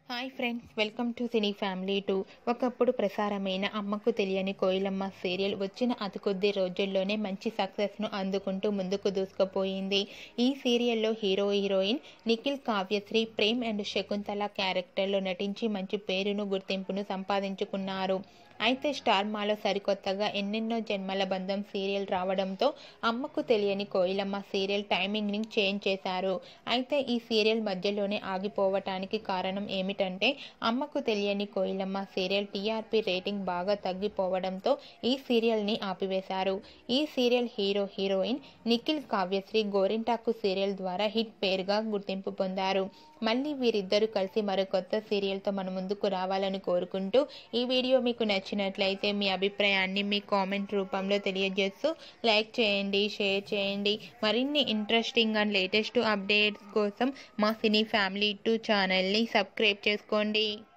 hi friends welcome to cine family two ఒకప్పుడు ప్రసారమైన అమ్మకు తెలియని కోయిలమ్మ సీరియల్ వచ్చిన అతి కొద్ది రోజుల్లోనే మంచి సక్సెస్ను అందుకుంటూ ముందుకు దూసుకుపోయింది ఈ సీరియల్లో hero heroine Nikhil Kavyasri Prem and Shakuntala క్యారెక్టర్లో నటించి మంచి పేరును గుర్తింపును సంపాదించుకున్నారు అయితే స్టార్ మాలో సరికొత్తగా ఎన్నెన్నో జన్మల బంధం సీరియల్ రావడంతో అమ్మకు తెలియని కోయిలమ్మ సీరియల్ టైమింగ్ని చేంజ్ చేశారు అయితే ఈ సీరియల్ మధ్యలోనే ఆగిపోవటానికి కారణం ఏమిటంటే అమ్మకు తెలియని కోయిలమ్మ సీరియల్ టీఆర్పీ రేటింగ్ బాగా తగ్గిపోవడంతో ఈ సీరియల్ని ఆపివేశారు ఈ serial hero heroine Nikhil Kavyasri Gorintaku serial ద్వారా హిట్ పేరుగా గుర్తింపు పొందారు మళ్ళీ వీరిద్దరూ కలిసి మరో కొత్త సీరియల్తో మన ముందుకు రావాలని కోరుకుంటూ ఈ వీడియో మీకు నచ్చినట్లయితే మీ అభిప్రాయాన్ని మీ కామెంట్ రూపంలో తెలియజేస్తూ లైక్ చేయండి షేర్ చేయండి మరిన్ని ఇంట్రెస్టింగ్ అండ్ లేటెస్ట్ అప్డేట్స్ కోసం మా సినీ ఫ్యామిలీ టూ ఛానల్ని సబ్స్క్రైబ్ చేసుకోండి